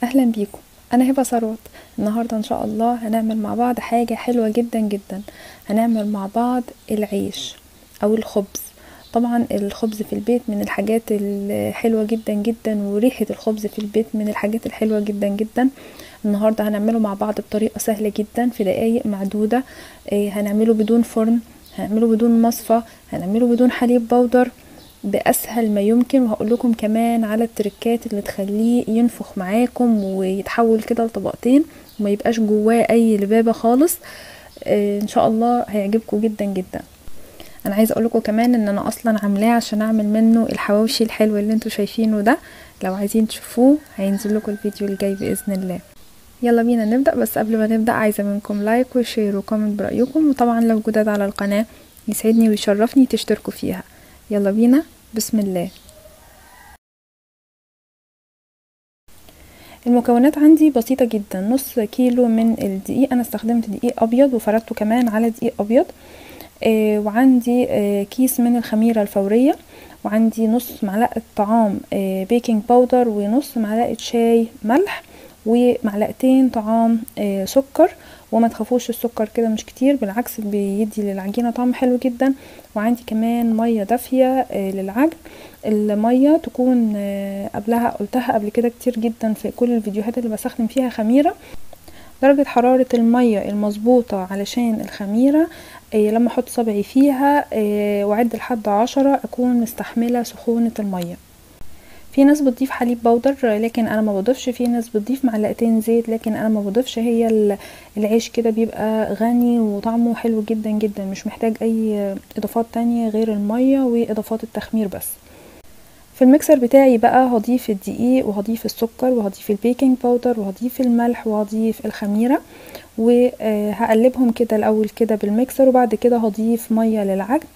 اهلا بيكم انا هبه ثروت النهارده ان شاء الله هنعمل مع بعض حاجه حلوه جدا جدا هنعمل مع بعض العيش او الخبز طبعا الخبز في البيت من الحاجات الحلوه جدا جدا وريحه الخبز في البيت من الحاجات الحلوه جدا جدا النهارده هنعمله مع بعض بطريقه سهله جدا في دقايق معدوده هنعمله بدون فرن هنعمله بدون مصفى هنعمله بدون حليب بودر باسهل ما يمكن وهقول لكم كمان على التركات اللي تخليه ينفخ معاكم ويتحول كده لطبقتين وما يبقاش جواه اي لبابه خالص آه ان شاء الله هيعجبكم جدا جدا انا عايزه اقول لكم كمان ان انا اصلا عاملاه عشان اعمل منه الحواوشي الحلو اللي انتوا شايفينه ده لو عايزين تشوفوه هينزل لكم الفيديو الجاي باذن الله يلا بينا نبدا بس قبل ما نبدا عايزه منكم لايك وشير وكومنت برايكم وطبعا لو جداد على القناه يسعدني ويشرفني تشتركوا فيها يلا بينا بسم الله المكونات عندي بسيطة جدا نص كيلو من الدقيق انا استخدمت دقيق ابيض وفردته كمان على دقيق ابيض آه وعندي آه كيس من الخميرة الفورية وعندي نص معلقة طعام آه بيكنج باودر ونص معلقة شاي ملح ومعلقتين طعام آه سكر وما تخافوش السكر كده مش كتير بالعكس بيدي للعجينه طعم حلو جدا وعندي كمان ميه دافيه آه للعجن الميه تكون آه قبلها قلتها قبل كده كتير جدا في كل الفيديوهات اللي بستخدم فيها خميره درجة حرارة المية المظبوطة علشان الخميرة آه لما احط صبعي فيها واعد لحد عشرة اكون مستحملة سخونة المية في ناس بتضيف حليب بودر لكن انا ما بضيفش في ناس بتضيف معلقتين زيت لكن انا ما بضيفش هي العيش كده بيبقى غني وطعمه حلو جدا جدا مش محتاج اي اضافات تانية غير المية واضافات التخمير بس في الميكسر بتاعي بقى هضيف الدقيق وهضيف السكر وهضيف البيكنج باودر وهضيف الملح وهضيف الخميرة وهقلبهم كده الاول كده بالميكسر وبعد كده هضيف مية للعجن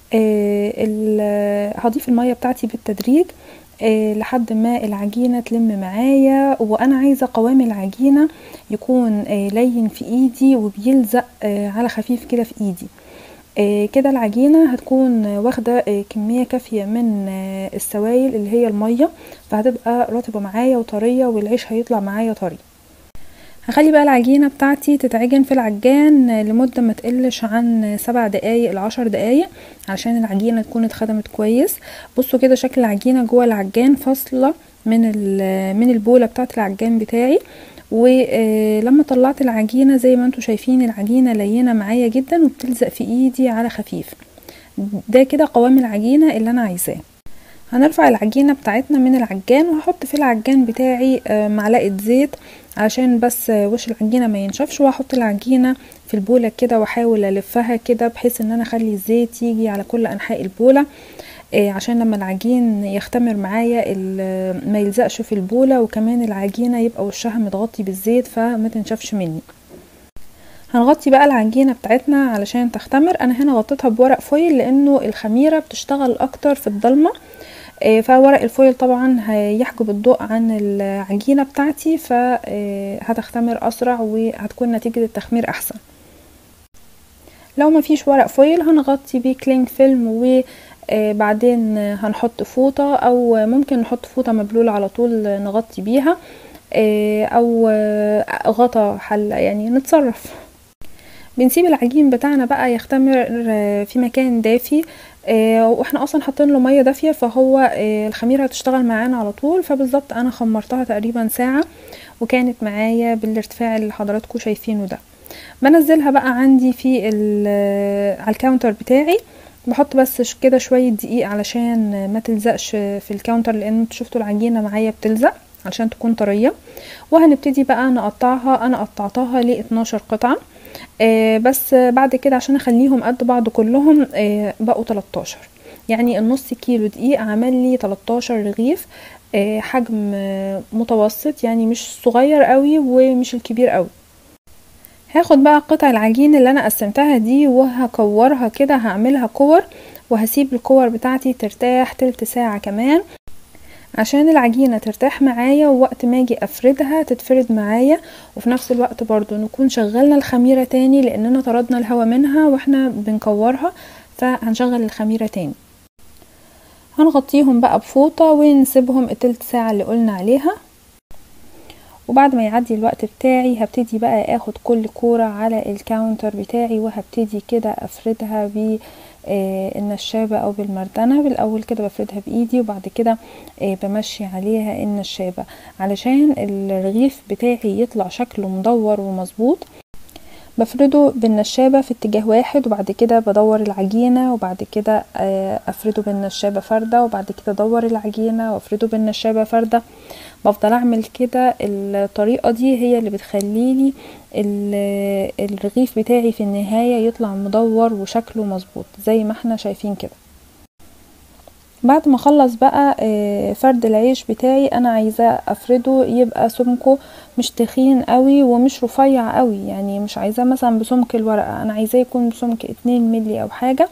هضيف المية بتاعتي بالتدريج أه لحد ما العجينة تلم معايا وانا عايزة قوام العجينة يكون أه لين في ايدي وبيلزق أه على خفيف كده في ايدي كده العجينة هتكون واخدة كمية كافية من السوائل اللي هي المية فهتبقى رطبة معايا وطرية والعيش هيطلع معايا طري هخلي بقى العجينة بتاعتي تتعجن في العجان لمدة ما تقلش عن سبع دقايق لعشر دقايق عشان العجينة تكون اتخدمت كويس بصوا كده شكل العجينة جوه العجان فاصلة من من البولة بتاعت العجان بتاعي ولما طلعت العجينة زي ما انتوا شايفين العجينة لينة معايا جدا وبتلزق في ايدي على خفيف ده كده قوام العجينة اللي انا عايزاه هنرفع العجينة بتاعتنا من العجان وهحط في العجان بتاعي معلقة زيت عشان بس وش العجينة ما ينشفش وهحط العجينة في البولة كده واحاول الفها كده بحيث ان انا اخلي الزيت يجي على كل انحاء البولة عشان لما العجين يختمر معايا ما يلزقش في البولة وكمان العجينة يبقى وشها متغطي بالزيت فما تنشفش مني هنغطي بقى العجينة بتاعتنا علشان تختمر انا هنا غطيتها بورق فويل لانه الخميرة بتشتغل اكتر في الضلمة فورق الفويل طبعا هيحجب الضوء عن العجينة بتاعتي فهتختمر اسرع وهتكون نتيجة التخمير احسن لو ما فيش ورق فويل هنغطي بيه كلينج فيلم وبعدين هنحط فوطة او ممكن نحط فوطة مبلولة على طول نغطي بيها او غطا حلة يعني نتصرف بنسيب العجين بتاعنا بقى يختمر في مكان دافي واحنا اصلا حاطين له ميه دافيه فهو الخميره هتشتغل معانا على طول فبالظبط انا خمرتها تقريبا ساعه وكانت معايا بالارتفاع اللي حضراتكم شايفينه ده بنزلها بقى عندي في على الكاونتر بتاعي بحط بس كده شويه دقيق علشان ما تلزقش في الكاونتر لان انتوا شفتوا العجينه معايا بتلزق علشان تكون طريه وهنبتدي بقى نقطعها انا قطعتها ل 12 قطعه آه بس بعد كده عشان اخليهم قد بعض كلهم آه بقوا 13 يعني النص كيلو دقيق عمل لي 13 رغيف آه حجم متوسط يعني مش صغير قوي ومش الكبير قوي هاخد بقى قطع العجين اللي انا قسمتها دي وهكورها كده هعملها كور وهسيب الكور بتاعتي ترتاح تلت ساعة كمان عشان العجينة ترتاح معايا ووقت ما اجي افردها تتفرد معايا وفي نفس الوقت برضو نكون شغلنا الخميرة تاني لاننا طردنا الهواء منها واحنا بنكورها فهنشغل الخميرة تاني هنغطيهم بقى بفوطة ونسيبهم التلت ساعة اللي قلنا عليها وبعد ما يعدي الوقت بتاعي هبتدي بقى اخد كل كورة على الكاونتر بتاعي وهبتدي كده افردها ب النشابة او بالمردنة بالاول كده بفردها بايدي وبعد كده بمشي عليها النشابة علشان الرغيف بتاعي يطلع شكله مدور ومظبوط بفرده بالنشابة في اتجاه واحد وبعد كده بدور العجينة وبعد كده افرده بالنشابة فردة وبعد كده ادور العجينة وافرده بالنشابة فردة بفضل اعمل كده الطريقة دي هي اللي بتخليلي الرغيف بتاعي في النهاية يطلع مدور وشكله مظبوط زي ما احنا شايفين كده بعد ما اخلص بقى فرد العيش بتاعي انا عايزاه افرده يبقى سمكه مش تخين قوي ومش رفيع قوي يعني مش عايزاه مثلا بسمك الورقه انا عايزاه يكون بسمك اتنين ملي او حاجه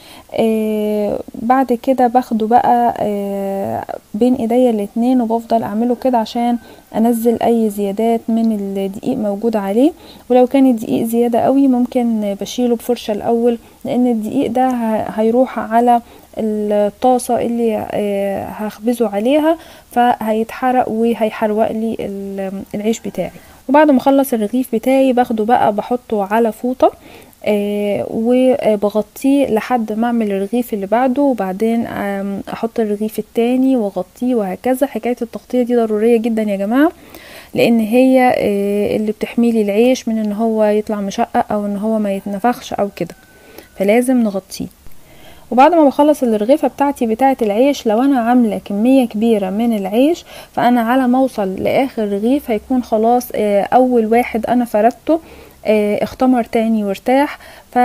آه بعد كده باخده بقى آه بين ايديا الاتنين وبفضل اعمله كده عشان انزل اي زيادات من الدقيق موجود عليه ولو كان الدقيق زياده قوي ممكن بشيله بفرشه الاول لان الدقيق ده هيروح على الطاسة اللي آه هخبزه عليها فهيتحرق وهيحرق لي العيش بتاعي وبعد ما اخلص الرغيف بتاعي باخده بقى بحطه على فوطة آه وبغطيه لحد ما اعمل الرغيف اللي بعده وبعدين احط الرغيف التاني واغطيه وهكذا حكايه التغطيه دي ضروريه جدا يا جماعه لان هي آه اللي بتحميلي العيش من ان هو يطلع مشقق او ان هو ما يتنفخش او كده فلازم نغطيه وبعد ما بخلص الرغيفه بتاعتي بتاعه العيش لو انا عامله كميه كبيره من العيش فانا على ما اوصل لاخر رغيف هيكون خلاص آه اول واحد انا فردته اختمر تاني وارتاح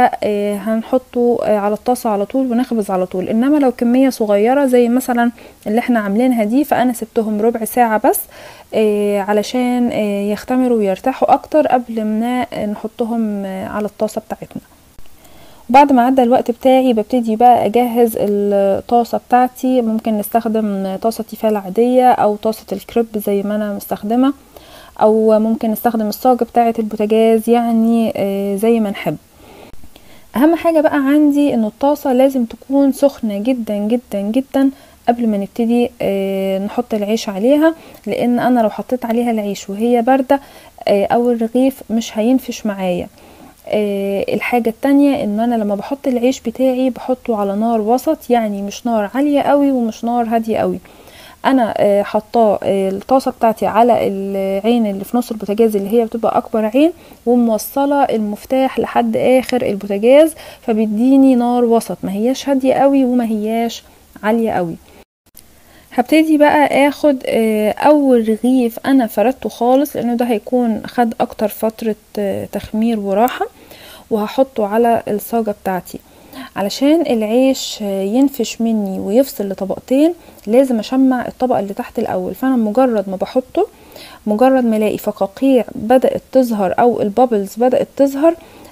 فهنحطه على الطاسة على طول ونخبز على طول انما لو كمية صغيرة زي مثلا اللي احنا عاملينها دي فانا سبتهم ربع ساعة بس علشان يختمروا ويرتاحوا اكتر قبل ما نحطهم على الطاسة بتاعتنا بعد ما عدى الوقت بتاعي ببتدي بقى اجهز الطاسة بتاعتي ممكن نستخدم طاسة تيفال عادية او طاسة الكريب زي ما انا مستخدمة او ممكن نستخدم الصاج بتاعه البوتاجاز يعني زي ما نحب اهم حاجه بقى عندي ان الطاسه لازم تكون سخنه جدا جدا جدا قبل ما نبتدي نحط العيش عليها لان انا لو حطيت عليها العيش وهي بارده او الرغيف مش هينفش معايا الحاجة التانية ان انا لما بحط العيش بتاعي بحطه على نار وسط يعني مش نار عالية قوي ومش نار هادية قوي انا حطاه الطاسه بتاعتي على العين اللي في نص البوتاجاز اللي هي بتبقى اكبر عين وموصله المفتاح لحد اخر البوتاجاز فبيديني نار وسط ما هياش هاديه قوي وما هياش عاليه قوي هبتدي بقى اخد اول رغيف انا فردته خالص لانه ده هيكون خد اكتر فتره تخمير وراحه وهحطه على الصاجه بتاعتي علشان العيش ينفش مني ويفصل لطبقتين لازم اشمع الطبقه اللي تحت الاول فانا مجرد ما بحطه مجرد ما الاقي فقاقيع بدات تظهر او البابلز بدات تظهر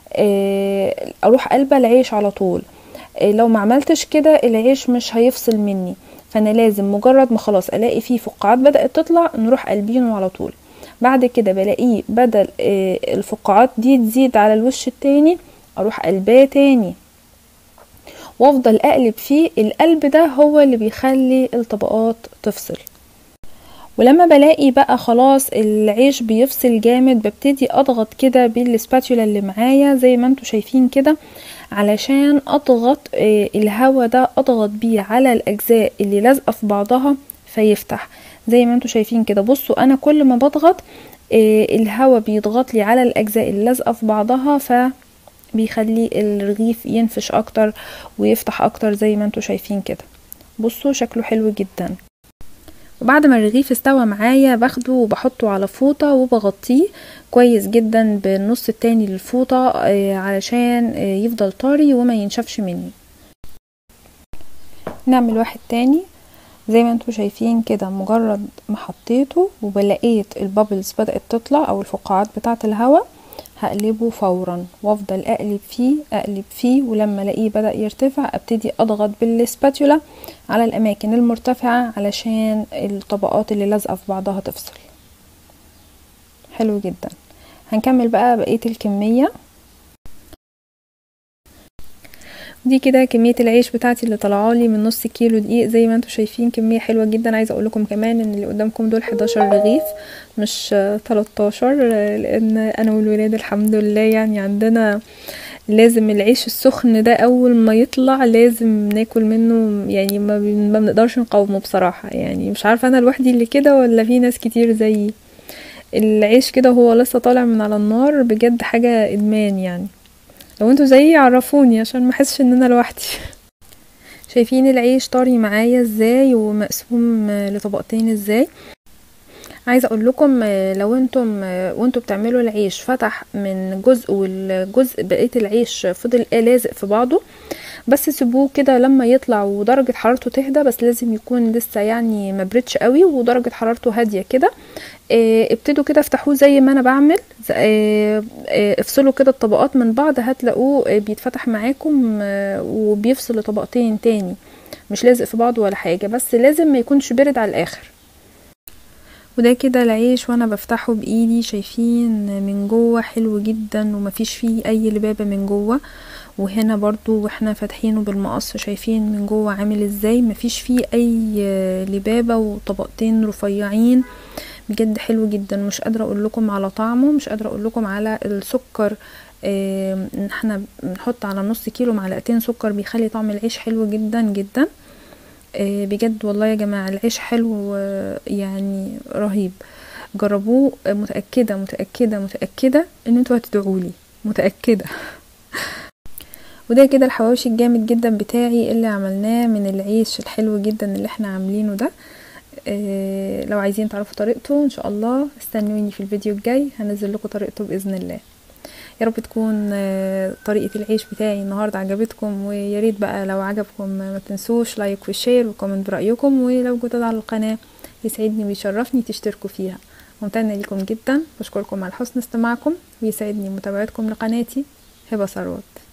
اروح قلبه العيش على طول لو ما عملتش كده العيش مش هيفصل مني فانا لازم مجرد ما خلاص الاقي فيه فقاعات بدات تطلع نروح قلبينه على طول بعد كده بلاقيه بدل الفقاعات دي تزيد على الوش التاني اروح قلباه تاني وافضل اقلب فيه القلب ده هو اللي بيخلي الطبقات تفصل ولما بلاقي بقى خلاص العيش بيفصل جامد ببتدي اضغط كده بالسباتولا اللي معايا زي ما انتوا شايفين كده علشان اضغط الهوا ده اضغط بيه على الاجزاء اللي لازقه في بعضها فيفتح زي ما انتوا شايفين كده بصوا انا كل ما بضغط الهوا بيضغط لي على الاجزاء اللي لازقه في بعضها ف بيخلي الرغيف ينفش اكتر ويفتح اكتر زي ما انتوا شايفين كده بصوا شكله حلو جدا وبعد ما الرغيف استوى معايا باخده وبحطه على فوطة وبغطيه كويس جدا بالنص التاني للفوطة علشان يفضل طري وما ينشفش مني نعمل واحد تاني زي ما انتوا شايفين كده مجرد ما حطيته وبلقيت البابلز بدأت تطلع او الفقاعات بتاعة الهواء هقلبه فورا وافضل اقلب فيه اقلب فيه ولما الاقيه بدا يرتفع ابتدي اضغط بالسباتولا على الاماكن المرتفعه علشان الطبقات اللي لازقه في بعضها تفصل حلو جدا هنكمل بقى بقيه الكميه دي كده كمية العيش بتاعتي اللي طلعالي من نص كيلو دقيق زي ما انتم شايفين كمية حلوة جدا عايزة اقول لكم كمان ان اللي قدامكم دول 11 رغيف مش 13 لان انا والولاد الحمد لله يعني عندنا لازم العيش السخن ده اول ما يطلع لازم ناكل منه يعني ما, ما بنقدرش نقاومه بصراحة يعني مش عارفة انا لوحدي اللي كده ولا في ناس كتير زيي العيش كده وهو لسه طالع من على النار بجد حاجة ادمان يعني لو انتوا زيي عرفوني عشان ما احسش ان انا لوحدي شايفين العيش طري معايا ازاي ومقسوم لطبقتين ازاي عايزه اقول لكم لو انتم وانتم بتعملوا العيش فتح من جزء والجزء بقيه العيش فضل لازق في بعضه بس سيبوه كده لما يطلع ودرجه حرارته تهدى بس لازم يكون لسه يعني مبردش قوي ودرجه حرارته هاديه كده اه ابتدوا كده افتحوه زي ما انا بعمل اه اه افصلوا كده الطبقات من بعض هتلاقوه بيتفتح معاكم وبيفصل لطبقتين تاني مش لازق في بعض ولا حاجه بس لازم ما يكونش برد على الاخر وده كده العيش وانا بفتحه بايدي شايفين من جوه حلو جدا ومفيش فيه اي لبابه من جوه وهنا برضو واحنا فاتحينه بالمقص شايفين من جوه عامل ازاي مفيش فيه اي لبابه وطبقتين رفيعين بجد حلو جدا مش قادره اقول لكم على طعمه مش قادره اقول لكم على السكر اه احنا بنحط على نص كيلو معلقتين سكر بيخلي طعم العيش حلو جدا جدا بجد والله يا جماعة العيش حلو يعني رهيب جربوه متأكدة متأكدة متأكدة ان انتوا هتدعولي متأكدة وده كده الحواوشي الجامد جدا بتاعي اللي عملناه من العيش الحلو جدا اللي احنا عاملينه ده اه لو عايزين تعرفوا طريقته ان شاء الله استنوني في الفيديو الجاي هنزل لكم طريقته باذن الله يا رب تكون طريقة العيش بتاعي النهاردة عجبتكم ويا ريت بقى لو عجبكم ما تنسوش لايك وشير وكومنت برأيكم ولو جداد على القناة يسعدني ويشرفني تشتركوا فيها ممتنة لكم جدا بشكركم على حسن استماعكم ويسعدني متابعتكم لقناتي هبة ثروت